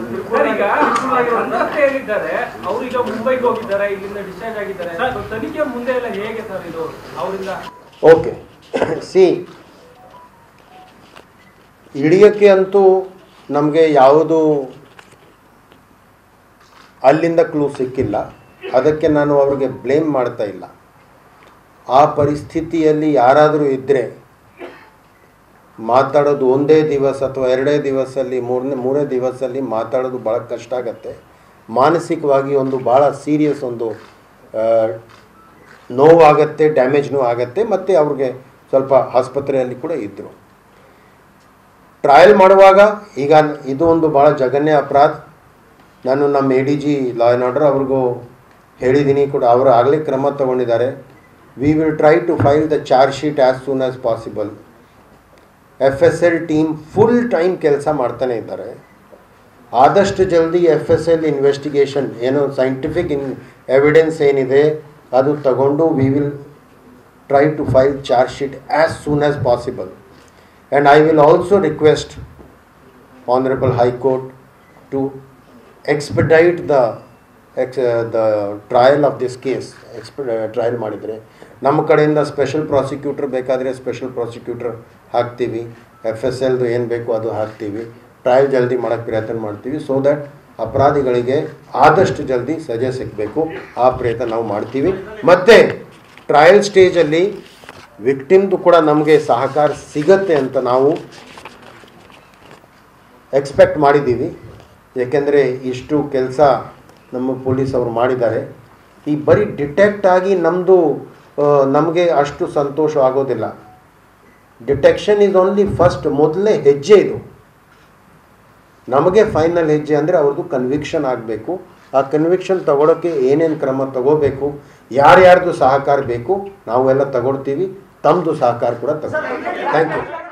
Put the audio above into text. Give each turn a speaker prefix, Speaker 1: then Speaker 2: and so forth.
Speaker 1: sir ಈಗ ಸಂತ್ರಸ್ತ ಹೇಳಿದ್ದಾರೆ ಅವ್ರೀಗ ಮುಂಬೈಗೆ ಹೋಗಿದ್ದಾರೆ ಇಲ್ಲಿಂದ ಡಿಸ್ಚಾರ್ಜ್ ಆಗಿದ್ದಾರೆ So, ತನಿಖೆ ಮುಂದೆ ಎಲ್ಲ ಹೇಗೆ ಸರ್ ಇದು ಅವರಿಂದ
Speaker 2: ಓಕೆ ಸಿ ಹಿಡಿಯೋಕ್ಕೆ ಅಂತೂ ನಮಗೆ ಯಾವುದು ಅಲ್ಲಿಂದ ಕ್ಲೂ ಸಿಕ್ಕಿಲ್ಲ ಅದಕ್ಕೆ ನಾನು ಅವ್ರಿಗೆ ಬ್ಲೇಮ್ ಮಾಡ್ತಾ ಇಲ್ಲ ಆ ಪರಿಸ್ಥಿತಿಯಲ್ಲಿ ಯಾರಾದರೂ ಇದ್ದರೆ ಮಾತಾಡೋದು ಒಂದೇ ದಿವಸ ಅಥವಾ ಎರಡೇ ದಿವಸಲ್ಲಿ ಮೂರನೇ ಮೂರೇ ದಿವಸಲ್ಲಿ ಮಾತಾಡೋದು ಭಾಳ ಕಷ್ಟ ಆಗತ್ತೆ ಮಾನಸಿಕವಾಗಿ ಒಂದು ಭಾಳ ಸೀರಿಯಸ್ ಒಂದು ಆ, ನೋವಾಗತ್ತೆ ಡ್ಯಾಮೇಜ್ನೂ ಆಗತ್ತೆ ಮತ್ತು ಅವ್ರಿಗೆ ಸ್ವಲ್ಪ ಆಸ್ಪತ್ರೆಯಲ್ಲಿ ಕೂಡ ಇದ್ದರು ಟ್ರಯಲ್ ಮಾಡುವಾಗ ಈಗ ಇದು ಒಂದು ಭಾಳ ಜಘನ್ಯ ಅಪರಾಧ ನಾನು ನಮ್ಮ A D G law and order ಅವ್ರಿಗೂ ಹೇಳಿದ್ದೀನಿ ಕೂಡ ಅವರು ಆಗಲೇ ಕ್ರಮ ತಗೊಂಡಿದ್ದಾರೆ we will try to file the charge sheet as soon as possible F S L team full time ಕೆಲಸ ಮಾಡ್ತಾನೆ ಇದ್ದಾರೆ ಆದಷ್ಟು ಜಲ್ದಿ ಎಫ್ ಎಸ್ ಎಲ್ ಇನ್ವೆಸ್ಟಿಗೇಷನ್ ಏನು ಸೈಂಟಿಫಿಕ್ ಇನ್ ಎವಿಡೆನ್ಸ್ ಏನಿದೆ ಅದು ತಗೊಂಡು we will try to file charge sheet as soon as possible and I will also request honourable high court to ಎಕ್ಸ್ಪೆಡೈಟ್ the ex the trial of this case ಎಕ್ಸ್ಪೆ trial ಮಾಡಿದರೆ ನಮ್ಮ ಕಡೆಯಿಂದ special prosecutor ಬೇಕಾದರೆ special prosecutor ಹಾಕ್ತೀವಿ F S ಎಲ್ದು ಏನು ಬೇಕು ಅದು ಹಾಕ್ತೀವಿ ಟ್ರಯಲ್ ಜಲ್ದಿ ಮಾಡೋಕ್ಕೆ ಪ್ರಯತ್ನ ಮಾಡ್ತೀವಿ ಸೊ ದ್ಯಾಟ್ ಅಪರಾಧಿಗಳಿಗೆ ಆದಷ್ಟು ಜಲ್ದಿ ಸಜೆ ಸಿಗಬೇಕು ಆ ಪ್ರಯತ್ನ ನಾವು ಮಾಡ್ತೀವಿ ಮತ್ತು ಟ್ರಯಲ್ ಸ್ಟೇಜಲ್ಲಿ ವಿಕ್ಟಿಮ್ದು ಕೂಡ ನಮಗೆ ಸಹಕಾರ ಸಿಗತ್ತೆ ಅಂತ ನಾವು ಎಕ್ಸ್ಪೆಕ್ಟ್ ಮಾಡಿದ್ದೀವಿ ಏಕೆಂದರೆ ಇಷ್ಟು ಕೆಲಸ ನಮ್ಮ ಪೊಲೀಸ್ ಅವರು ಮಾಡಿದ್ದಾರೆ ಈ ಬರೀ ಡಿಟೆಕ್ಟ್ ಆಗಿ ನಮ್ಮದು ನಮಗೆ ಅಷ್ಟು ಸಂತೋಷ ಆಗೋದಿಲ್ಲ ಡಿಟೆಕ್ಷನ್ ಈಸ್ ಓನ್ಲಿ ಫಸ್ಟ್ ಮೊದಲನೇ ಹೆಜ್ಜೆ ಇದು ನಮಗೆ ಫೈನಲ್ ಹೆಜ್ಜೆ ಅಂದರೆ ಅವ್ರದ್ದು ಕನ್ವಿಕ್ಷನ್ ಆಗಬೇಕು ಆ ಕನ್ವಿಕ್ಷನ್ ತಗೊಳ್ಳೋಕ್ಕೆ ಏನೇನು ಕ್ರಮ ತಗೋಬೇಕು ಯಾರ್ಯಾರ್ದು ಸಹಕಾರ ಬೇಕು ನಾವೆಲ್ಲ ತಗೊಳ್ತೀವಿ ತಮ್ಮದು ಸಹಕಾರ ಕೂಡ ತಗೊಳ್ತೀವಿ ಥ್ಯಾಂಕ್ ಯು